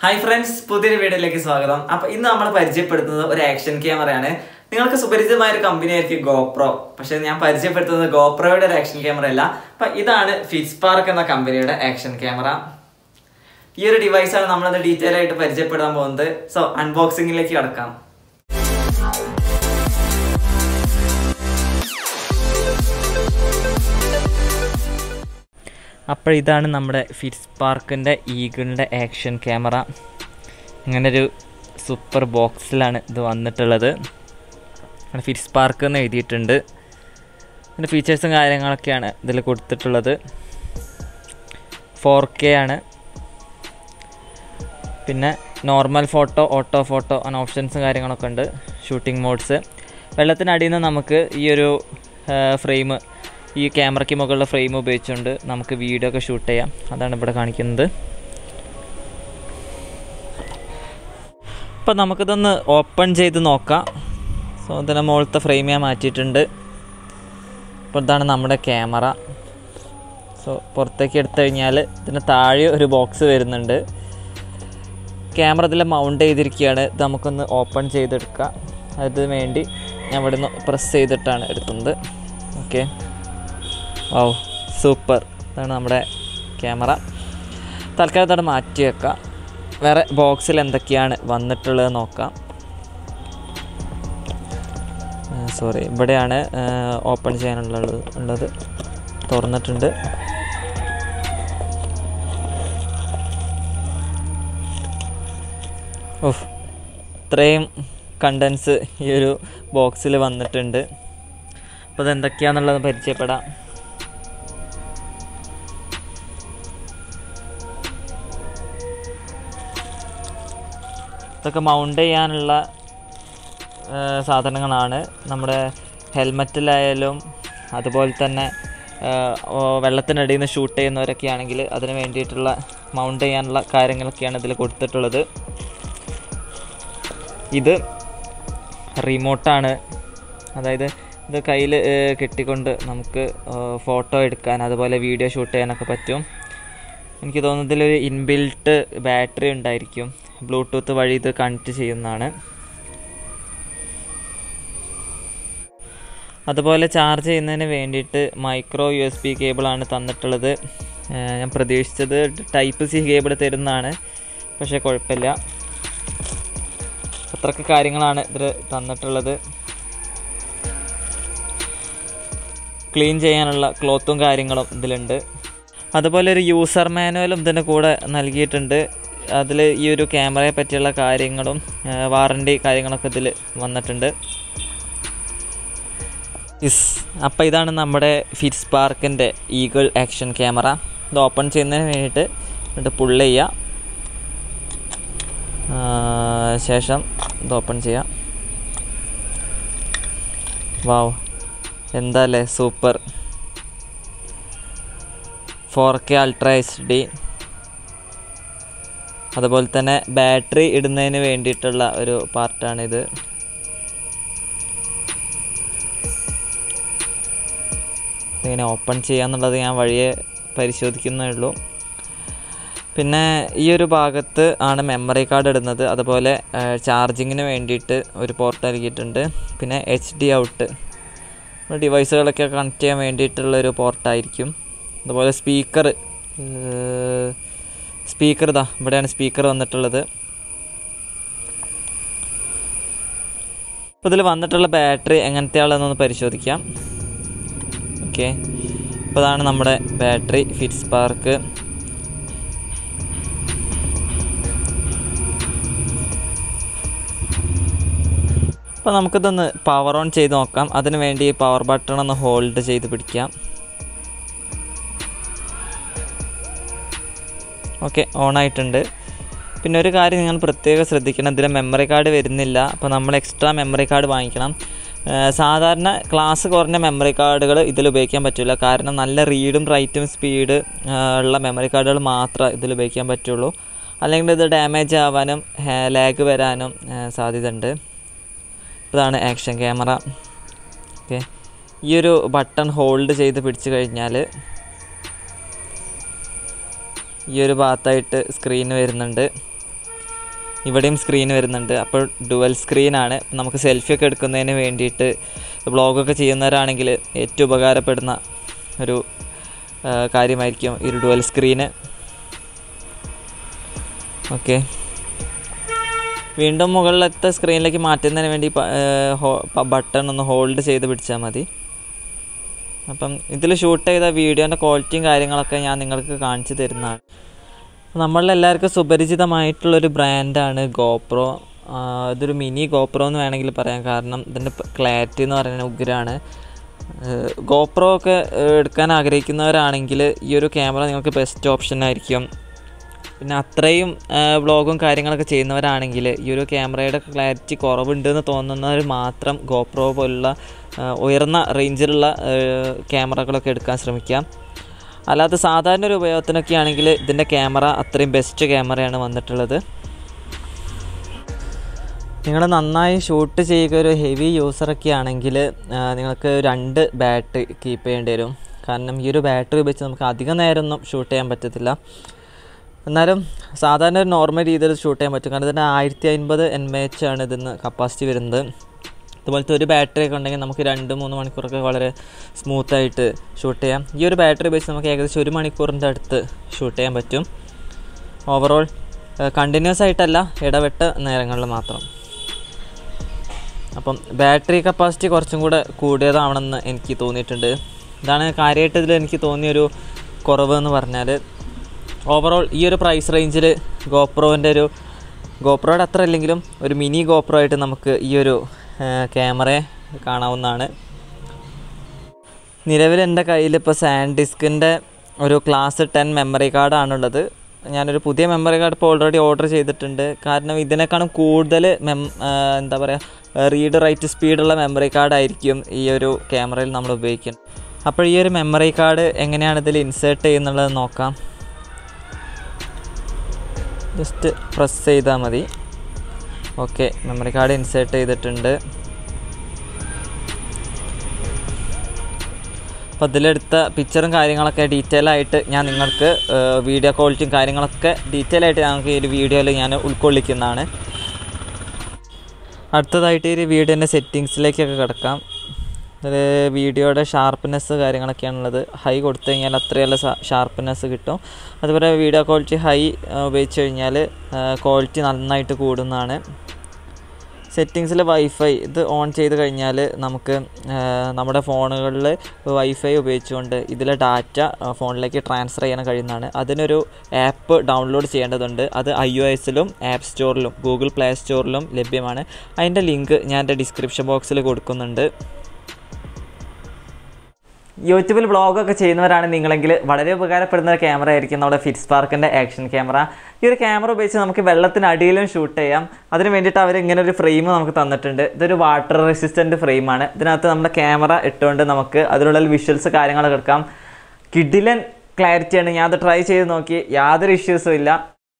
hi friends പുതിയൊരു വീഡിയോയിലേക്ക് സ്വാഗതം അപ്പൊ ഇന്ന് നമ്മൾ പരിചയപ്പെടുത്തുന്നത് ഒരു ആക്ഷൻ ക്യാമറയാണ് നിങ്ങൾക്ക് സുപരിചിതമായ ഒരു കമ്പനി ആയിരിക്കും ഗോപ്രോ പക്ഷെ ഞാൻ പരിചയപ്പെടുത്തുന്നത് ഗോപ്രോയുടെ ഒരു ആക്ഷൻ ക്യാമറ അല്ല അപ്പൊ ഇതാണ് ഫിറ്റ്സ്പാർക്ക് എന്ന കമ്പനിയുടെ ആക്ഷൻ ക്യാമറ ഈ ഒരു ഡിവൈസാണ് നമ്മളത് ഡീറ്റെയിൽ ആയിട്ട് പരിചയപ്പെടാൻ പോകുന്നത് സോ അൺബോക്സിംഗിലേക്ക് കടക്കാം അപ്പോൾ ഇതാണ് നമ്മുടെ ഫിറ്റ്സ് പാർക്കിൻ്റെ ഈഗിളിൻ്റെ ആക്ഷൻ ക്യാമറ ഇങ്ങനൊരു സൂപ്പർ ബോക്സിലാണ് ഇത് വന്നിട്ടുള്ളത് ഫിറ്റ്സ് പാർക്ക് എന്ന് എഴുതിയിട്ടുണ്ട് ഇതിൻ്റെ ഫീച്ചേഴ്സും കാര്യങ്ങളൊക്കെയാണ് ഇതിൽ കൊടുത്തിട്ടുള്ളത് ഫോർ കെ ആണ് പിന്നെ നോർമൽ ഫോട്ടോ ഓട്ടോ ഫോട്ടോ അങ്ങനെ ഓപ്ഷൻസും കാര്യങ്ങളൊക്കെ ഉണ്ട് ഷൂട്ടിംഗ് മോഡ്സ് വെള്ളത്തിനടിയിൽ നിന്ന് നമുക്ക് ഈ ഒരു ഫ്രെയിം ഈ ക്യാമറയ്ക്ക് മുകളിലെ ഫ്രെയിം ഉപയോഗിച്ചുകൊണ്ട് നമുക്ക് വീഡിയോ ഒക്കെ ഷൂട്ട് ചെയ്യാം അതാണ് ഇവിടെ കാണിക്കുന്നത് അപ്പോൾ നമുക്കിതൊന്ന് ഓപ്പൺ ചെയ്ത് നോക്കാം സോ ഇതിൻ്റെ മുകളിലത്തെ ഫ്രെയിം ഞാൻ മാറ്റിയിട്ടുണ്ട് അപ്പോൾ ഇതാണ് നമ്മുടെ ക്യാമറ സോ പുറത്തേക്ക് എടുത്തു കഴിഞ്ഞാൽ ഇതിന് താഴെ ഒരു ബോക്സ് വരുന്നുണ്ട് ക്യാമറ ഇതിൽ മൗണ്ട് ചെയ്തിരിക്കുകയാണ് ഇത് നമുക്കൊന്ന് ഓപ്പൺ ചെയ്തെടുക്കാം അതിന് വേണ്ടി ഞാൻ ഇവിടെ നിന്ന് പ്രസ് ചെയ്തിട്ടാണ് എടുക്കുന്നത് ഓക്കെ ഓ സൂപ്പർ ഇതാണ് നമ്മുടെ ക്യാമറ തൽക്കാലം അവിടെ മാറ്റി വെക്കാം വേറെ ബോക്സിൽ എന്തൊക്കെയാണ് വന്നിട്ടുള്ളത് നോക്കാം സോറി ഇവിടെയാണ് ഓപ്പൺ ചെയ്യാനുള്ളത് ഉള്ളത് തുറന്നിട്ടുണ്ട് ഓഫ് ഇത്രയും കണ്ടൻസ് ഈ ഒരു ബോക്സിൽ വന്നിട്ടുണ്ട് അപ്പോൾ അതെന്തൊക്കെയാണെന്നുള്ളത് പരിചയപ്പെടാം ഇതൊക്കെ മൗണ്ട് ചെയ്യാനുള്ള സാധനങ്ങളാണ് നമ്മുടെ ഹെൽമറ്റിലായാലും അതുപോലെ തന്നെ വെള്ളത്തിനടിയിൽ നിന്ന് ഷൂട്ട് ചെയ്യുന്നവരൊക്കെ ആണെങ്കിൽ അതിന് വേണ്ടിയിട്ടുള്ള മൗണ്ട് ചെയ്യാനുള്ള കാര്യങ്ങളൊക്കെയാണ് ഇതിൽ കൊടുത്തിട്ടുള്ളത് ഇത് റിമോട്ടാണ് അതായത് ഇത് കയ്യിൽ കെട്ടിക്കൊണ്ട് നമുക്ക് ഫോട്ടോ എടുക്കാൻ അതുപോലെ വീഡിയോ ഷൂട്ട് ചെയ്യാനൊക്കെ പറ്റും എനിക്ക് തോന്നുന്നു ഇതിലൊരു ഇൻബിൽട്ട് ബാറ്ററി ഉണ്ടായിരിക്കും ബ്ലൂടൂത്ത് വഴി ഇത് കണക്ട് ചെയ്യുന്നതാണ് അതുപോലെ ചാർജ് ചെയ്യുന്നതിന് വേണ്ടിയിട്ട് മൈക്രോ യു എസ് ബി കേബിളാണ് തന്നിട്ടുള്ളത് ഞാൻ പ്രതീക്ഷിച്ചത് ടൈപ്പ് സി കേബിൾ തരുന്നതാണ് പക്ഷേ കുഴപ്പമില്ല അത്രയ്ക്ക് കാര്യങ്ങളാണ് ഇതിൽ തന്നിട്ടുള്ളത് ക്ലീൻ ചെയ്യാനുള്ള ക്ലോത്തും കാര്യങ്ങളും ഇതിലുണ്ട് അതുപോലെ ഒരു യൂസർ മാനുവലും ഇതിൻ്റെ കൂടെ നൽകിയിട്ടുണ്ട് അതിൽ ഈ ഒരു ക്യാമറയെ പറ്റിയുള്ള കാര്യങ്ങളും വാറണ്ടി കാര്യങ്ങളൊക്കെ ഇതിൽ വന്നിട്ടുണ്ട് ഇസ് അപ്പോൾ ഇതാണ് നമ്മുടെ ഫിറ്റ്സ് പാർക്കിൻ്റെ ഈഗിൾ ആക്ഷൻ ക്യാമറ ഇത് ഓപ്പൺ ചെയ്യുന്നതിന് വേണ്ടിയിട്ട് എന്നിട്ട് പുള്ള് ചെയ്യുക ശേഷം ഇത് ഓപ്പൺ ചെയ്യാം വാവ് എന്താ അല്ലേ super four K ultra H D അതുപോലെ തന്നെ ബാറ്ററി ഇടുന്നതിന് വേണ്ടിയിട്ടുള്ള ഒരു പാർട്ടാണിത് ഇങ്ങനെ ഓപ്പൺ ചെയ്യാന്നുള്ളത് ഞാൻ വഴിയെ പരിശോധിക്കുന്നേ ഉള്ളൂ പിന്നെ ഈ ഒരു ഭാഗത്ത് ആണ് മെമ്മറി കാർഡ് ഇടുന്നത് അതുപോലെ ചാർജിങ്ങിന് വേണ്ടിയിട്ട് ഒരു പോർട്ട് നൽകിയിട്ടുണ്ട് പിന്നെ എച്ച് ഡി ഔട്ട് ഡിവൈസുകളൊക്കെ കണക്ട് ചെയ്യാൻ വേണ്ടിയിട്ടുള്ള ഒരു പോർട്ടായിരിക്കും അതുപോലെ സ്പീക്കർ സ്പീക്കർ ഇതാ ഇവിടെയാണ് സ്പീക്കർ വന്നിട്ടുള്ളത് അപ്പോൾ ഇതിൽ വന്നിട്ടുള്ള ബാറ്ററി എങ്ങനത്തെയാണെന്നൊന്ന് പരിശോധിക്കാം ഓക്കെ അപ്പോൾ അതാണ് നമ്മുടെ ബാറ്ററി ഫിറ്റ്സ് പാർക്ക് അപ്പോൾ നമുക്കിതൊന്ന് പവർ ഓൺ ചെയ്ത് നോക്കാം അതിന് വേണ്ടി പവർ ബട്ടൺ ഒന്ന് ഹോൾഡ് ചെയ്ത് പിടിക്കാം ഓക്കെ ഓൺ ആയിട്ടുണ്ട് പിന്നെ ഒരു കാര്യം നിങ്ങൾ പ്രത്യേകം ശ്രദ്ധിക്കണം ഇതിൽ മെമ്മറി കാർഡ് വരുന്നില്ല അപ്പോൾ നമ്മൾ എക്സ്ട്രാ മെമ്മറി കാർഡ് വാങ്ങിക്കണം സാധാരണ ക്ലാസ് കുറഞ്ഞ മെമ്മറി കാർഡുകൾ ഇതിൽ ഉപയോഗിക്കാൻ പറ്റില്ല കാരണം നല്ല റീഡും റൈറ്റും സ്പീഡ് ഉള്ള മെമ്മറി കാർഡുകൾ മാത്രമേ ഇതിൽ ഉപയോഗിക്കാൻ പറ്റുള്ളൂ അല്ലെങ്കിൽ ഇത് ഡാമേജ് ആവാനും ലാഗ് വരാനും സാധ്യത ഉണ്ട് ഇതാണ് ആക്ഷൻ ക്യാമറ ഓക്കെ ഈ ഒരു ബട്ടൺ ഹോൾഡ് ചെയ്ത് പിടിച്ചു കഴിഞ്ഞാൽ ഈ ഒരു ഭാഗത്തായിട്ട് സ്ക്രീൻ വരുന്നുണ്ട് ഇവിടെയും സ്ക്രീൻ വരുന്നുണ്ട് അപ്പോൾ ഡുവൽ സ്ക്രീനാണ് നമുക്ക് സെൽഫി ഒക്കെ എടുക്കുന്നതിന് വേണ്ടിയിട്ട് വ്ളോഗൊക്കെ ചെയ്യുന്നവരാണെങ്കിൽ ഏറ്റവും ഉപകാരപ്പെടുന്ന ഒരു ആ, കാര്യമായിരിക്കും ഈ ഒരു ഡുവൽ സ്ക്രീന് ഓക്കെ വീണ്ടും മുകളിലത്തെ സ്ക്രീനിലേക്ക് മാറ്റുന്നതിന് വേണ്ടി ബട്ടൺ ഒന്ന് ഹോൾഡ് ചെയ്ത് പിടിച്ചാൽ മതി അപ്പം ഇതിൽ ഷൂട്ട് ചെയ്ത വീഡിയോൻ്റെ ക്വാളിറ്റിയും കാര്യങ്ങളൊക്കെ ഞാൻ നിങ്ങൾക്ക് കാണിച്ചു തരുന്നതാണ് നമ്മളെല്ലാവർക്കും സുപരിചിതമായിട്ടുള്ളൊരു ബ്രാൻഡാണ് ഗോപ്രോ ഇതൊരു മിനി ഗോപ്രോ എന്ന് വേണമെങ്കിൽ പറയാം കാരണം ഇതിൻ്റെ ക്ലാരിറ്റി എന്ന് പറയുന്നത് ഉഗ്രാണ് ഗോപ്രോ ഒക്കെ ഏഹ്, എടുക്കാൻ ആഗ്രഹിക്കുന്നവരാണെങ്കിൽ ഈ ഒരു ക്യാമറ നിങ്ങൾക്ക് ബെസ്റ്റ് ഓപ്ഷൻ ആയിരിക്കും പിന്നെ അത്രയും വ്ളോഗും കാര്യങ്ങളൊക്കെ ചെയ്യുന്നവരാണെങ്കിൽ ഈ ഒരു ക്യാമറയുടെ ക്ലാരിറ്റി കുറവുണ്ടെന്ന് തോന്നുന്നവർ മാത്രം ഗോപ്രോ പോലുള്ള ആ, ഉയർന്ന റേഞ്ചിലുള്ള ക്യാമറകളൊക്കെ എടുക്കാൻ ശ്രമിക്കാം അല്ലാതെ സാധാരണ ഒരു ഉപയോഗത്തിനൊക്കെ ആണെങ്കിൽ ഇതിൻ്റെ ക്യാമറ അത്രയും ബെസ്റ്റ് ക്യാമറയാണ് വന്നിട്ടുള്ളത് നിങ്ങൾ നന്നായി ഷൂട്ട് ചെയ്യുക ഒരു ഹെവി യൂസറൊക്കെ ആണെങ്കിൽ നിങ്ങൾക്ക് രണ്ട് ബാറ്ററി കീപ്പ് ചെയ്യേണ്ടി വരും കാരണം ഈ ഒരു ബാറ്ററി ഉപയോഗിച്ച് നമുക്ക് അധികം നേരമൊന്നും ഷൂട്ട് ചെയ്യാൻ പറ്റത്തില്ല എന്നാലും സാധാരണ ഒരു നോർമൽ രീതിയിൽ ഷൂട്ട് ചെയ്യാൻ പറ്റും കാരണം ഇതിന് ആയിരത്തി അൻപത് എൻ എച്ച് ആണ് ഇതിന് കപ്പാസിറ്റി വരുന്നത് ഇതുപോലത്തെ ഒരു ബാറ്ററി ഒക്കെ ഉണ്ടെങ്കിൽ നമുക്ക് രണ്ട് മൂന്ന് മണിക്കൂറൊക്കെ വളരെ സ്മൂത്തായിട്ട് ഷൂട്ട് ചെയ്യാം ഈ ഒരു ബാറ്ററി ഉപയോഗിച്ച് നമുക്ക് ഏകദേശം ഒരു മണിക്കൂറിൻ്റെ അടുത്ത് ഷൂട്ട് ചെയ്യാൻ പറ്റും ഓവറോൾ കണ്ടിന്യൂസ് ആയിട്ടല്ല ഇടവിട്ട നേരങ്ങളിൽ മാത്രം അപ്പം ബാറ്ററി കപ്പാസിറ്റി കുറച്ചും കൂടെ കൂടിയതാവണമെന്ന് എനിക്ക് തോന്നിയിട്ടുണ്ട് ഇതാണ് കാര്യമായിട്ട് ഇതിൽ എനിക്ക് തോന്നിയൊരു കുറവ് എന്ന് പറഞ്ഞാൽ ഓവറോൾ ഈ ഒരു പ്രൈസ് റേഞ്ചിൽ ഗോപ്രോവിൻ്റെ ഒരു ഗോപ്രോയുടെ അത്ര അല്ലെങ്കിലും ഒരു മിനി ഗോപ്രോ ആയിട്ട് നമുക്ക് ഈ ഒരു ക്യാമറയെ കാണാവുന്നതാണ് നിലവിൽ എൻ്റെ കയ്യിൽ ഇപ്പോൾ സാൻഡ് ഡിസ്കിൻ്റെ ഒരു ക്ലാസ് ടെൻ മെമ്മറി കാർഡാണുള്ളത് ഞാനൊരു പുതിയ മെമ്മറി കാർഡ് ഇപ്പോൾ ഓൾറെഡി ഓർഡർ ചെയ്തിട്ടുണ്ട് കാരണം ഇതിനേക്കാളും കൂടുതൽ മെം ആ, എന്താ പറയുക റീഡ് റൈറ്റ് സ്പീഡുള്ള മെമ്മറി കാർഡായിരിക്കും ഈ ഒരു ക്യാമറയിൽ നമ്മൾ ഉപയോഗിക്കുന്നത് അപ്പോൾ ഈ ഒരു മെമ്മറി കാർഡ് എങ്ങനെയാണ് ഇതിൽ ഇൻസേർട്ട് ചെയ്യുന്നുള്ളത് നോക്കാം ജസ്റ്റ് പ്രസ് ചെയ്താൽ മതി ഓക്കെ മെമ്മറി കാർഡ് ഇൻസേർട്ട് ചെയ്തിട്ടുണ്ട് അപ്പോൾ അതിലെടുത്ത പിക്ചറും കാര്യങ്ങളൊക്കെ ഡീറ്റെയിൽ ആയിട്ട് ഞാൻ നിങ്ങൾക്ക് വീഡിയോ ക്വാളിറ്റിയും കാര്യങ്ങളൊക്കെ ഡീറ്റെയിൽ ആയിട്ട് ഞങ്ങൾക്ക് ഈ ഒരു വീഡിയോയിൽ ഞാൻ ഉൾക്കൊള്ളിക്കുന്നതാണ് അടുത്തതായിട്ട് ഈ ഒരു വീഡിയോൻ്റെ സെറ്റിങ്സിലേക്കൊക്കെ കിടക്കാം ഇതിൽ വീഡിയോയുടെ ഷാർപ്പ്നെസ് കാര്യങ്ങളൊക്കെയാണുള്ളത് ഹൈ കൊടുത്തു കഴിഞ്ഞാൽ അത്രയുള്ള ഷാർപ്പ്നെസ് കിട്ടും അതുപോലെ വീഡിയോ ക്വാളിറ്റി ഹൈ ഉപയോഗിച്ച് കഴിഞ്ഞാൽ ക്വാളിറ്റി നന്നായിട്ട് കൂടുന്നതാണ് സെറ്റിങ്സിൽ വൈഫൈ ഇത് ഓൺ ചെയ്ത് കഴിഞ്ഞാൽ നമുക്ക് ആ, നമ്മുടെ ഫോണുകളിൽ വൈഫൈ ഉപയോഗിച്ചുകൊണ്ട് ഇതിലെ ഡാറ്റ ആ, ഫോണിലേക്ക് ട്രാൻസ്ഫർ ചെയ്യാൻ കഴിയുന്നതാണ് അതിനൊരു ആപ്പ് ഡൗൺലോഡ് ചെയ്യേണ്ടതുണ്ട് അത് ഐ ഒ എസിലും ആപ്പ് സ്റ്റോറിലും ഗൂഗിൾ പ്ലേ സ്റ്റോറിലും ലഭ്യമാണ് അതിൻ്റെ ലിങ്ക് ഞാൻ എൻ്റെ ഡിസ്ക്രിപ്ഷൻ ബോക്സിൽ കൊടുക്കുന്നുണ്ട് യൂട്യൂബിൽ വ്ളോഗൊക്കെ ചെയ്യുന്നവരാണ് നിങ്ങളെങ്കിൽ വളരെ ഉപകാരപ്പെടുന്ന ഒരു ക്യാമറ ആയിരിക്കും നമ്മുടെ ഫിറ്റ്സ് പാർക്കിൻ്റെ ആക്ഷൻ ക്യാമറ ഈ ഒരു ക്യാമറ ഉപയോഗിച്ച് നമുക്ക് വെള്ളത്തിനടിയിലും ഷൂട്ട് ചെയ്യാം അതിന് വേണ്ടിയിട്ട് അവർ ഇങ്ങനെ ഒരു ഫ്രെയിം നമുക്ക് തന്നിട്ടുണ്ട് ഇതൊരു വാട്ടർ റെസിസ്റ്റൻറ്റ് ഫ്രെയിമാണ് ഇതിനകത്ത് നമ്മുടെ ക്യാമറ ഇട്ടുകൊണ്ട് നമുക്ക് അതിലുള്ള വിഷ്വൽസ് കാര്യങ്ങളൊക്കെ എടുക്കാം കിഡിലൻ ക്ലാരിറ്റിയാണ് ഞാൻ അത് ട്രൈ ചെയ്ത് നോക്കി യാതൊരു ഇഷ്യൂസും ഇല്ല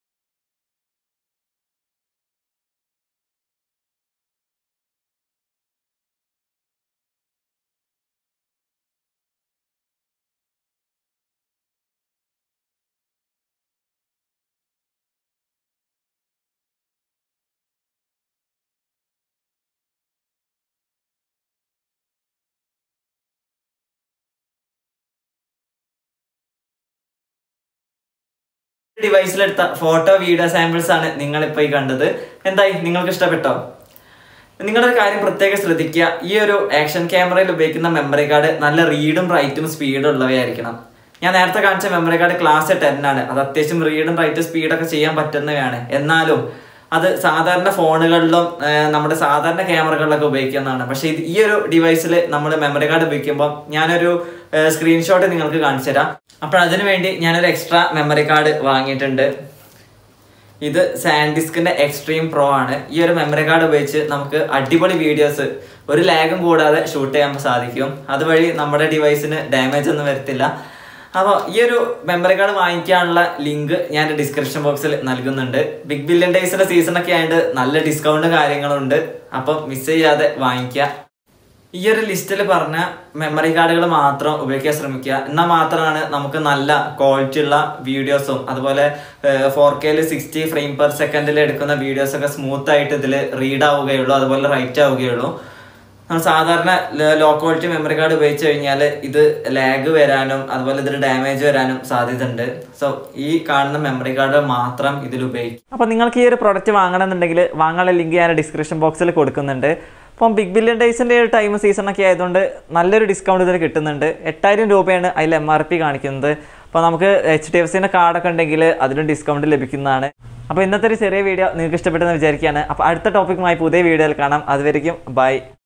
ഡിവൈസിലെടുത്ത ഫോട്ടോ വീഡിയോ സാമ്പിൾസ് ആണ് നിങ്ങളിപ്പോൾ ഈ കണ്ടത് എന്തായി നിങ്ങൾക്ക് ഇഷ്ടപ്പെട്ടോ നിങ്ങളുടെ ഒരു കാര്യം പ്രത്യേകം ശ്രദ്ധിക്കുക ഈ ഒരു ആക്ഷൻ ക്യാമറയിൽ ഉപയോഗിക്കുന്ന മെമ്മറി കാർഡ് നല്ല റീഡും റൈറ്റും സ്പീഡും ഉള്ളവയായിരിക്കണം ഞാൻ നേരത്തെ കാണിച്ച മെമ്മറി കാർഡ് ക്ലാസ് ടെൻ ആണ് അത് അത്യാവശ്യം റീഡും റൈറ്റും സ്പീഡൊക്കെ ചെയ്യാൻ പറ്റുന്നവയാണ് എന്നാലും അത് സാധാരണ ഫോണുകളിലും ആ, നമ്മുടെ സാധാരണ ക്യാമറകളിലൊക്കെ ഉപയോഗിക്കുന്നതാണ് പക്ഷേ ഇത് ഈ ഒരു ഡിവൈസിൽ നമ്മൾ മെമ്മറി കാർഡ് ഉപയോഗിക്കുമ്പോൾ ഞാനൊരു സ്ക്രീൻഷോട്ട് നിങ്ങൾക്ക് കാണിച്ചു തരാം അപ്പോൾ അതിനു വേണ്ടി ഞാനൊരു എക്സ്ട്രാ മെമ്മറി കാർഡ് വാങ്ങിയിട്ടുണ്ട് ഇത് സാൻഡിസ്കിന്റെ എക്സ്ട്രീം പ്രോ ആണ് ഈ ഒരു മെമ്മറി കാർഡ് ഉപയോഗിച്ച് നമുക്ക് അടിപൊളി വീഡിയോസ് ഒരു ലാഗും കൂടാതെ ഷൂട്ട് ചെയ്യാൻ സാധിക്കും അതുവഴി നമ്മുടെ ഡിവൈസിന് ഡാമേജ് ഒന്നും വരത്തില്ല അപ്പോൾ ഈ ഒരു മെമ്മറി കാർഡ് വാങ്ങിക്കാനുള്ള ലിങ്ക് ഞാൻ ഡിസ്ക്രിപ്ഷൻ ബോക്സിൽ നൽകുന്നുണ്ട് ബിഗ് ബില്യൺ ഡേയ്സിന്റെ സീസൺ ഒക്കെ ആയതുകൊണ്ട് നല്ല ഡിസ്കൗണ്ട് കാര്യങ്ങളുണ്ട് അപ്പം മിസ് ചെയ്യാതെ വാങ്ങിക്കുക ഈ ഒരു ലിസ്റ്റിൽ പറഞ്ഞ മെമ്മറി കാർഡുകൾ മാത്രം ഉപയോഗിക്കാൻ ശ്രമിക്കുക എന്നാൽ മാത്രമാണ് നമുക്ക് നല്ല ക്വാളിറ്റി ഉള്ള വീഡിയോസും അതുപോലെ ഫോർ കെയിൽ സിക്സ്റ്റി ഫ്രെയിം പെർ സെക്കൻഡിൽ എടുക്കുന്ന വീഡിയോസ് ഒക്കെ സ്മൂത്ത് ആയിട്ട് ഇതിൽ റീഡ് ആവുകയുള്ളൂ അതുപോലെ റൈറ്റ് ആവുകയുള്ളൂ നമ്മൾ സാധാരണ ലോ ക്വാളിറ്റി മെമ്മറി കാർഡ് ഉപയോഗിച്ച് കഴിഞ്ഞാൽ ഇത് ലാഗ് വരാനും അതുപോലെ ഇതിൽ ഡാമേജ് വരാനും സാധ്യത ഉണ്ട് സോ ഈ കാണുന്ന മെമ്മറി കാർഡ് മാത്രം ഇതിൽ ഉപയോഗിക്കും അപ്പോൾ നിങ്ങൾക്ക് ഈ ഒരു പ്രൊഡക്റ്റ് വാങ്ങണമെന്നുണ്ടെങ്കിൽ വാങ്ങാനുള്ള ലിങ്ക് ഞാൻ ഡിസ്ക്രിപ്ഷൻ ബോക്സിൽ കൊടുക്കുന്നുണ്ട് അപ്പം ബിഗ് ബില്യൺ ഡേയ്സിൻ്റെ ഒരു ടൈം സീസണൊക്കെ ആയതുകൊണ്ട് നല്ലൊരു ഡിസ്കൗണ്ട് ഇതിൽ കിട്ടുന്നുണ്ട് എട്ടായിരം രൂപയാണ് അതിൽ എം ആർ പി കാണിക്കുന്നത് അപ്പോൾ നമുക്ക് എച്ച് ഡി എഫ് സിൻ്റെ കാർഡൊക്കെ ഉണ്ടെങ്കിൽ അതിലും ഡിസ്കൗണ്ട് ലഭിക്കുന്നതാണ് അപ്പോൾ ഇന്നത്തെ ഒരു ചെറിയ വീഡിയോ നിങ്ങൾക്ക് ഇഷ്ടപ്പെട്ടെന്ന് വിചാരിക്കുകയാണ് അപ്പോൾ അടുത്ത ടോപ്പിക്കുമായി പുതിയ വീഡിയോയിൽ കാണാം അതുവരെയും ബൈ